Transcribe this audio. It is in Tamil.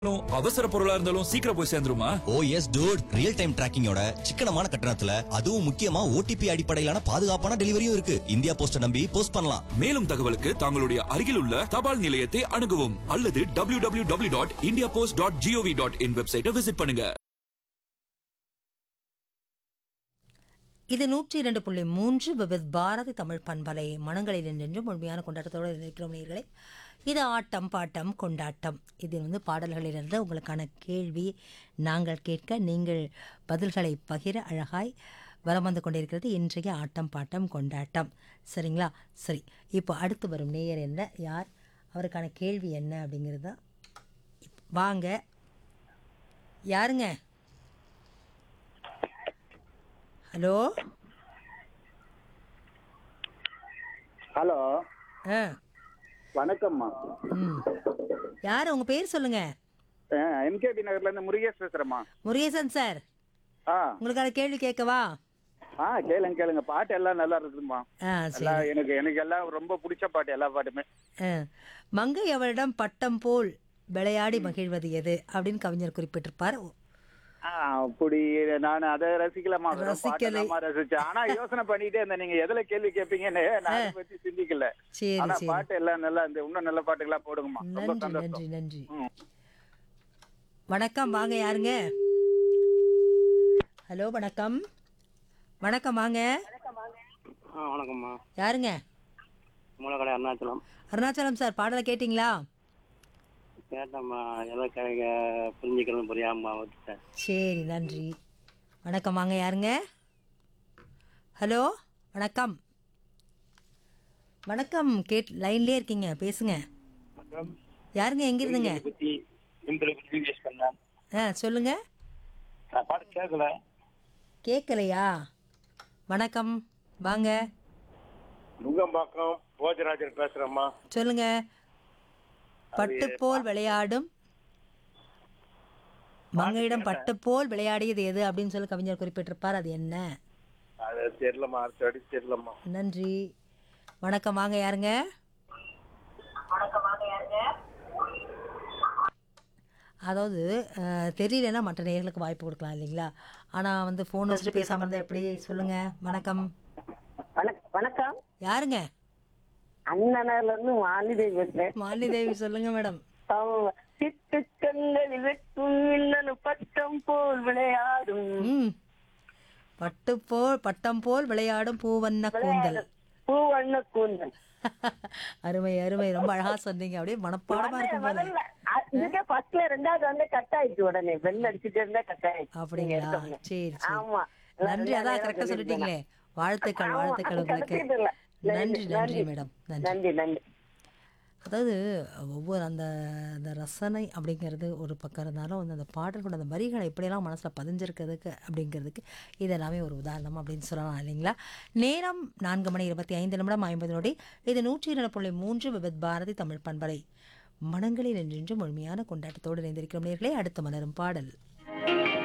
அவசர பொருளா இருந்தாலும் சீக்கிரம் போய் சேர்ந்துருமா oh yes dude real time டிராக்கிங்கோட சிக்கனமான கட்டணத்துல அதுவும் முக்கியமா ஓடிபி அடிப்படையிலான பாதுகாப்பான டெலிவரியும் இருக்கு இந்தியா போஸ்ட நம்பி போஸ்ட் பண்ணலாம் மேலும் தகவலுக்கு தங்களுடைய அருகில் உள்ள தபால் நிலையத்தை அணுகவும் அல்லது W W W dot India post dot G O V dot in வெப்சைட்டை விசிட் பண்ணுங்க இது நூற்றி இரண்டு புள்ளி மூன்று விவித் பாரதி தமிழ் பண்பலை மனங்களில் நின்று முழுமையான கொண்டாட்டத்தோடு இருக்கிறோம் நேயர்களே இது ஆட்டம் பாட்டம் கொண்டாட்டம் இது வந்து பாடல்களிலிருந்து உங்களுக்கான கேள்வி நாங்கள் கேட்க நீங்கள் பதில்களை பகிர அழகாய் வலம் வந்து கொண்டிருக்கிறது இன்றைய ஆட்டம் பாட்டம் கொண்டாட்டம் சரிங்களா சரி இப்போ அடுத்து வரும் நேயர் என்ன யார் அவருக்கான கேள்வி என்ன அப்படிங்கிறது தான் வாங்க யாருங்க ஹலோ ஹலோ ஆ வணக்கம்மா ம் யார் உங்கள் பேர் சொல்லுங்க எம்கேபி நகர்ல இருந்து முருகேஷ் பேசுறேம்மா முருகேசன் சார் ஆ உங்களுக்கான கேள்வி கேட்கவா ஆ கேளுங்க கேளுங்க பாட்டு எல்லாம் நல்லா இருக்குதுமா ஆ எல்லாம் சரி எனக்கு எனக்கு எல்லாம் ரொம்ப பிடிச்ச பாட்டு எல்லா பாட்டுமே ஆ மங்கை அவளிடம் பட்டம் போல் விளையாடி மகிழ்வது எது அப்படின்னு கவிஞர் குறிப்பிட்டிருப்பார் ஆ, அப்படி நான் அதை ரசிக்கலாமா வெறும் பாட்டை ரசிக்கலை. தாம்மா ரசிச்சேன் ஆனா யோசனை பண்ணிட்டே இருந்தேன் நீங்க எதுல கேள்வி கேட்பீங்கன்னு நான் அதை பத்தி சிந்திக்கல சரி ஆனா சரி பாட்டு எல்லாம் நல்லா இந்த இன்னும் நல்ல பாட்டுகளா போடுங்கம்மா ரொம்ப நன்றி சந்தோஷம் நன்றி நன்றி ம். வணக்கம் வாங்க யாருங்க ஹலோ வணக்கம் வணக்கம் வாங்க ஆ வணக்கம்மா யாருங்க மூலக்கடை அருணாச்சலம் அருணாச்சலம் சார் பாடலை கேட்டிங்களா கேட்டம்மா எதை கிடைக்க புரிஞ்சுக்கிறது புரியாம விட்டுட்டேன் சரி நன்றி வணக்கம் வாங்க யாருங்க ஹலோ வணக்கம் வணக்கம் கேட் லைன்லயே இருக்கீங்க பேசுங்க யாருங்க எங்க இருந்துங்க பத்தி சிம்பிள் பத்தி யூஸ் பண்ணேன் ஆ சொல்லுங்க நான் பாட்டு கேட்கல கேட்கலையா வணக்கம் வாங்க நுங்கம்பாக்கம் போஜராஜன் பேசுறேம்மா சொல்லுங்க பட்டு போல் விளையாடும் மங்கையிடம் பட்டு போல் விளையாடியது எது அப்படின்னு சொல்லி கவிஞர் குறிப்பிட்டிருப்பார் அது என்ன அது தெரியலம்மா அடுத்த அடி தெரியலம்மா நன்றி வணக்கம் வாங்க யாருங்க அதாவது அஹ், தெரியலன்னா மற்ற நேயர்களுக்கு வாய்ப்பு கொடுக்கலாம் இல்லைங்களா ஆனால் வந்து ஃபோன் வச்சுட்டு பேசாமல் இருந்தால் எப்படி சொல்லுங்க வணக்கம் வணக்- வணக்கம் யாருங்க அண்ணனால இருந்து வாலிதேவி பேசுறேன் மாலினி தேவி சொல்லுங்க மேடம் அவங்க சிட்டு கண்களில் வெட்டும் மின்னலு பட்டம் போல் விளையாடும் ம் பட்டு போல் பட்டம் போல் விளையாடும் பூவண்ண கூந்தல் பூவண்ண கூந்தல் அருமை அருமை ரொம்ப அழகா சொன்னீங்க அப்படியே மனப்பாடமா இருக்கும் போல முதல்ல அ- இதுக்கே ஃபர்ஸ்ட்ல ரெண்டாவது வந்து கட் ஆயிடுச்சு உடனே பெல் அடிச்சுட்டு இருந்தா கட் ஆயிடுச்சு நீங்க அப்படிங்களா எடுத்தோடனே. சரி சரி ஆமா நன்றி அதான் கரெக்டா சொல்லிட்டீங்களே வாழ்த்துக்கள் ஆமா, வாழ்த்துக்கள் உங்களுக்கு கிடைச்சது இல்ல. நன்றி நன்றி மேடம் நன்றி நன்றி நன்றி அதாவது ஒவ்வொரு அந்த அந்த ரசனை அப்படிங்கிறது ஒரு பக்கம் இருந்தாலும் வந்து அந்த பாடல்களோட அந்த வரிகளை எப்படியெல்லாம் மனசில் பதிஞ்சிருக்கிறதுக்கு அப்படிங்கிறதுக்கு இதெல்லாமே ஒரு உதாரணம் அப்படின்னு சொல்லலாம் இல்லைங்களா நேரம் நான்கு மணி இருபத்தி ஐந்து நிமிடம் ஐம்பது நொடி இது நூற்றி இரண்டு புள்ளி மூன்று விபத் பாரதி தமிழ் பண்பலை மனங்களில் நின்று முழுமையான கொண்டாட்டத்தோடு இணைந்திருக்கிறோம் நேர்களே அடுத்த மலரும் பாடல்